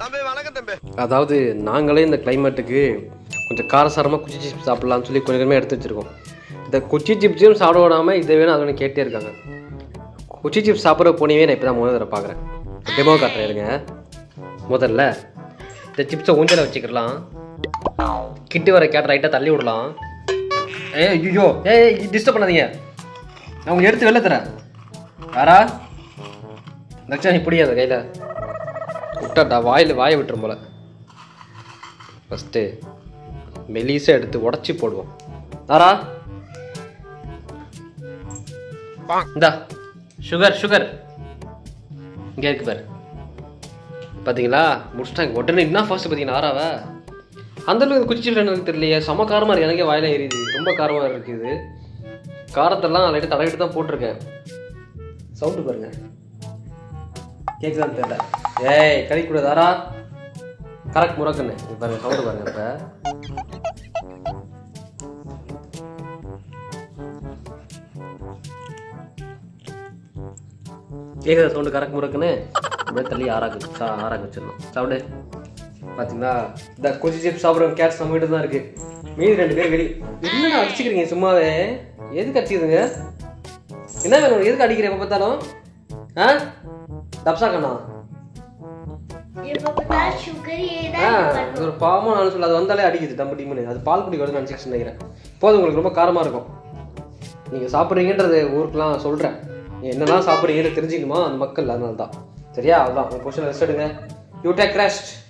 தம்பி வணக்கம் தம்பி அதாவது நாங்களே இந்த கிளைமேட்டுக்கு கொஞ்சம் காரசாரமாக குச்சி சிப்ஸ் சாப்பிட்லாம்னு சொல்லி கொஞ்சம் கொஞ்சமாக எடுத்து வச்சுருக்கோம் இந்த குச்சி சிப்ஸையும் சாப்பிட விடாமல் இதை வேணும் அதை வேணும் கேட்டே இருக்காங்க குச்சி சிப்ஸ் சாப்பிட்ற போனவே நான் இப்போ தான் முதல் தடவை பார்க்குறேன் டெமோ காட்டுறேன் இருங்க முதல்ல இந்த சிப்ஸை ஊஞ்சலை வச்சுக்கலாம் கிட்டு வர கேட்ட ரைட்டாக தள்ளி விடலாம் ஏ ஐயோ ஏ டிஸ்டர்ப் பண்ணாதீங்க நான் உங்களுக்கு எடுத்து வெளில தரேன் யாரா தக்ஷா இப்படி அந்த கையில் விட்டாட்டா வாயில் வாயை விட்டுரும் போல ஃபஸ்ட்டு மெலிசாக எடுத்து உடச்சி போடுவோம் தாரா இந்தா சுகர் சுகர் இங்கே இருக்கு பாரு பார்த்தீங்களா முடிச்சிட்டாங்க உடனே என்ன ஃபாஸ்ட் பார்த்தீங்கன்னா ஆறாவ அந்த அளவுக்கு குச்சி எனக்கு தெரியலையே செம காரமாக இருக்கு எனக்கே வாயில எரியுது ரொம்ப காரமாக இருக்குது காரத்தெல்லாம் லைட்டாக தடவிட்டு தான் போட்டிருக்கேன் சவுண்டு பாருங்க கேக்குதான்னு தெரியல ஏய் கடிக்கூடாது ஆரா கரெக்ட் முறக்கண்ணு இது பாருங்க சவுண்டு பாருங்க இப்ப கேக்குதா சவுண்டு கரெக்ட் முறக்குன்னு அப்படியே தள்ளி ஆறாக்கு சா ஆறாக்கு வச்சிடணும் சாப்பிடு பாத்தீங்களா இந்த கொச்சி சிப்ஸ் சாப்பிட்ற கேட்ஸ் நம்ம கிட்ட தான் இருக்கு மீதி ரெண்டு பேர் வெளியே என்னடா அடிச்சுக்கிறீங்க சும்மாவே எதுக்கு அடிச்சுக்குதுங்க என்ன வேணும் எதுக்கு அடிக்கிறேன் எப்போ பார்த்தாலும் ஆ டப்ஸா கண்ணா எப்ப பார்த்தாலும் சுகர் ஆ, ஏதான் இது ஒரு பாவமாக நான் சொல்ல அது வந்தாலே அடிக்குது டம்பு டிம்னு அது பால் குடி வருது நினச்சி நினைக்கிறேன் போதும் உங்களுக்கு ரொம்ப காரமாக இருக்கும் நீங்கள் சாப்பிட்றீங்கன்றது ஊருக்குலாம் சொல்கிறேன் என்னெல்லாம் சாப்பிட்றீங்கன்னு தெரிஞ்சுக்கணுமா அந்த மக்கள் அதனால தான் சரியா அதுதான் உங்கள் கொஸ்டின் ரெஸ்ட் எடுங்க யூ டேக் ரெஸ்ட்